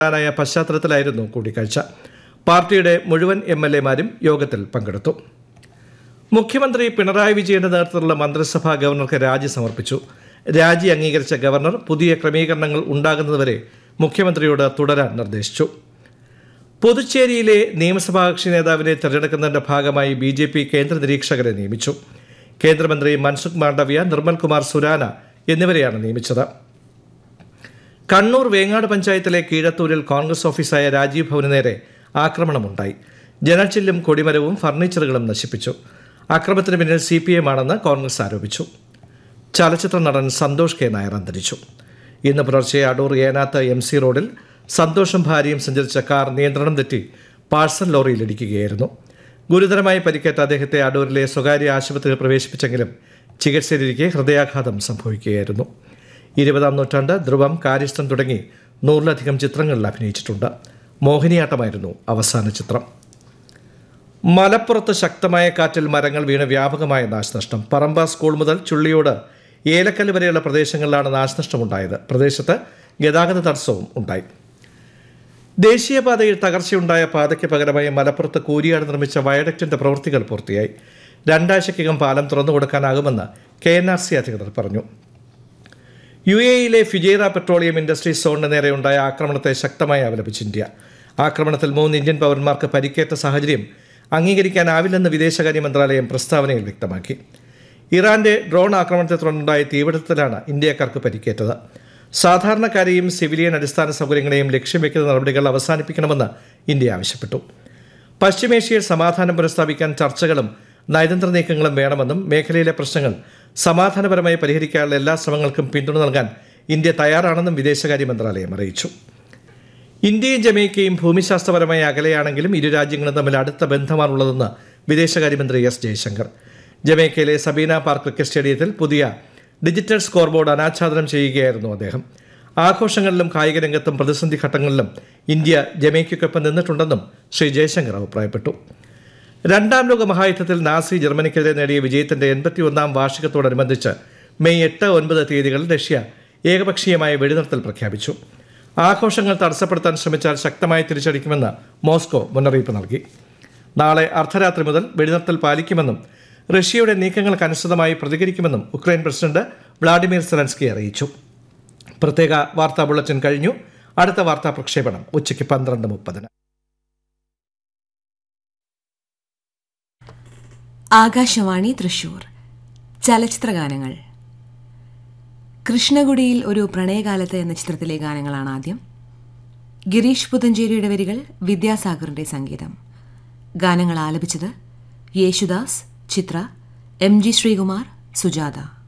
ായ പശ്ചാത്തലത്തിലായിരുന്നു കൂടിക്കാഴ്ച പാർട്ടിയുടെ മുഴുവൻ എം എൽ എമാരും യോഗത്തിൽ പങ്കെടുത്തു മുഖ്യമന്ത്രി പിണറായി വിജയന്റെ നേതൃത്വത്തിലുള്ള മന്ത്രിസഭ ഗവർണർക്ക് രാജി സമർപ്പിച്ചു രാജി അംഗീകരിച്ച ഗവർണർ പുതിയ ക്രമീകരണങ്ങൾ ഉണ്ടാകുന്നതുവരെ മുഖ്യമന്ത്രിയോട് തുടരാൻ നിർദ്ദേശിച്ചു പുതുച്ചേരിയിലെ നിയമസഭാ കക്ഷി നേതാവിനെ തെരഞ്ഞെടുക്കുന്നതിന്റെ ഭാഗമായി ബി ജെ പി കേന്ദ്ര നിരീക്ഷകരെ നിയമിച്ചു കേന്ദ്രമന്ത്രി മൻസുഖ് മാണ്ഡവ്യ നിർമ്മൽ കുമാർ സുരാന എന്നിവരെയാണ് നിയമിച്ചത് കണ്ണൂർ വേങ്ങാട് പഞ്ചായത്തിലെ കീഴത്തൂരിൽ കോൺഗ്രസ് ഓഫീസായ രാജീവ് ഭവന് നേരെ ആക്രമണമുണ്ടായി ജനൽച്ചില്ലും കൊടിമരവും ഫർണിച്ചറുകളും നശിപ്പിച്ചു അക്രമത്തിന് പിന്നിൽ സി പി എം ആണെന്ന് കോൺഗ്രസ് ആരോപിച്ചു ചലച്ചിത്ര നടൻ സന്തോഷ് കെ നായർ അന്തരിച്ചു ഇന്ന് പുലർച്ചെ അടൂർ ഏനാത്ത് എം സി റോഡിൽ സന്തോഷും ഭാര്യയും സഞ്ചരിച്ച കാർ നിയന്ത്രണം തെറ്റി പാഴ്സൽ ലോറിയിൽ ഇടിക്കുകയായിരുന്നു ഗുരുതരമായി പരിക്കേറ്റ അദ്ദേഹത്തെ അടൂരിലെ സ്വകാര്യ ആശുപത്രിയിൽ പ്രവേശിപ്പിച്ചെങ്കിലും ചികിത്സയിലിരിക്കെ ഹൃദയാഘാതം സംഭവിക്കുകയായിരുന്നു ഇരുപതാം നൂറ്റാണ്ട് ധ്രുവം കാര്യസ്ഥൻ തുടങ്ങി നൂറിലധികം ചിത്രങ്ങളിൽ അഭിനയിച്ചിട്ടുണ്ട് മോഹിനിയാട്ടമായിരുന്നു അവസാന ചിത്രം മലപ്പുറത്ത് ശക്തമായ കാറ്റിൽ മരങ്ങൾ വീണ് വ്യാപകമായ നാശനഷ്ടം പറമ്പ സ്കൂൾ മുതൽ ചുള്ളിയോട് ഏലക്കല്ല് വരെയുള്ള പ്രദേശങ്ങളിലാണ് നാശനഷ്ടമുണ്ടായത് പ്രദേശത്ത് ഗതാഗത തടസ്സവും ഉണ്ടായി ദേശീയപാതയിൽ തകർച്ചയുണ്ടായ പാതയ്ക്ക് പകരമായി മലപ്പുറത്ത് കൂരിയാട് നിർമ്മിച്ച വയഡക്റ്റിന്റെ പ്രവൃത്തികൾ പൂർത്തിയായി രണ്ടാഴ്ചയ്ക്കകം പാലം തുറന്നു കൊടുക്കാനാകുമെന്ന് കെ എൻ ആർ സി അധികൃതർ പറഞ്ഞു യു എയിലെ ഫിജേറ പെട്രോളിയം ഇൻഡസ്ട്രീസ് സോണിന് നേരെയുണ്ടായ ആക്രമണത്തെ ശക്തമായി അപലപിച്ച് ഇന്ത്യ ആക്രമണത്തിൽ മൂന്ന് ഇന്ത്യൻ പൗരന്മാർക്ക് പരിക്കേറ്റ സാഹചര്യം അംഗീകരിക്കാനാവില്ലെന്ന് വിദേശകാര്യ മന്ത്രാലയം പ്രസ്താവനയിൽ വ്യക്തമാക്കി ഇറാന്റെ ഡ്രോൺ ആക്രമണത്തെ തുടർന്നുണ്ടായ തീപിടുത്തത്തിലാണ് ഇന്ത്യക്കാർക്ക് പരിക്കേറ്റത് സാധാരണക്കാരെയും സിവിലിയൻ അടിസ്ഥാന സൗകര്യങ്ങളെയും ലക്ഷ്യം വയ്ക്കുന്ന നടപടികൾ അവസാനിപ്പിക്കണമെന്ന് ഇന്ത്യ ആവശ്യപ്പെട്ടു പശ്ചിമേഷ്യയിൽ സമാധാനം പുനഃസ്ഥാപിക്കാൻ ചർച്ചകളും നയതന്ത്ര നീക്കങ്ങളും വേണമെന്നും മേഖലയിലെ പ്രശ്നങ്ങൾ സമാധാനപരമായി പരിഹരിക്കാനുള്ള എല്ലാ ശ്രമങ്ങൾക്കും പിന്തുണ നൽകാൻ ഇന്ത്യ തയ്യാറാണെന്നും വിദേശകാര്യ മന്ത്രാലയം അറിയിച്ചു ഇന്ത്യയും ജമൈക്കയും ഭൂമിശാസ്ത്രപരമായി അകലെയാണെങ്കിലും ഇരു രാജ്യങ്ങളും തമ്മിൽ അടുത്ത ബന്ധമാണുള്ളതെന്ന് വിദേശകാര്യമന്ത്രി എസ് ജയശങ്കർ ജമൈക്കയിലെ സബീന പാർക്ക് ക്രിക്കറ്റ് സ്റ്റേഡിയത്തിൽ പുതിയ ഡിജിറ്റൽ സ്കോർ ബോർഡ് അനാച്ഛാദനം ചെയ്യുകയായിരുന്നു അദ്ദേഹം ആഘോഷങ്ങളിലും കായിക രംഗത്തും പ്രതിസന്ധി ഘട്ടങ്ങളിലും ഇന്ത്യ ജമൈക്കയ്ക്കൊപ്പം നിന്നിട്ടുണ്ടെന്നും ശ്രീ ജയശങ്കർ അഭിപ്രായപ്പെട്ടു രണ്ടാം ലോക മഹായുദ്ധത്തിൽ നാസി ജർമ്മനിക്കെതിരെ നേടിയ വിജയത്തിന്റെ എൺപത്തിയൊന്നാം വാർഷികത്തോടനുബന്ധിച്ച് മെയ് എട്ട് ഒൻപത് തീയതികളിൽ റഷ്യ ഏകപക്ഷീയമായ വെടിനിർത്തൽ പ്രഖ്യാപിച്ചു ആഘോഷങ്ങൾ തടസ്സപ്പെടുത്താൻ ശ്രമിച്ചാൽ ശക്തമായി തിരിച്ചടിക്കുമെന്ന് മോസ്കോ മുന്നറിയിപ്പ് നൽകി നാളെ അർദ്ധരാത്രി മുതൽ വെടിനിർത്തൽ പാലിക്കുമെന്നും റഷ്യയുടെ നീക്കങ്ങൾക്കനുസൃതമായി പ്രതികരിക്കുമെന്നും ഉക്രൈൻ പ്രസിഡന്റ് വ്ളാഡിമിർ സെലൻസ്കി അറിയിച്ചു പ്രത്യേക വാർത്താ ബുള്ളറ്റിൻ കഴിഞ്ഞു അടുത്ത വാർത്താ പ്രക്ഷേപണം ഉച്ചയ്ക്ക് പന്ത്രണ്ട് മുപ്പതിന് ആകാശവാണി തൃശൂർ ചലച്ചിത്രഗാനങ്ങൾ കൃഷ്ണകുടിയിൽ ഒരു പ്രണയകാലത്ത് എന്ന ചിത്രത്തിലെ ഗാനങ്ങളാണ് ആദ്യം ഗിരീഷ് പുതഞ്ചേരിയുടെ വരികൾ വിദ്യാസാഗറിന്റെ സംഗീതം ഗാനങ്ങൾ ആലപിച്ചത് യേശുദാസ് ചിത്ര എം ജി ശ്രീകുമാർ സുജാത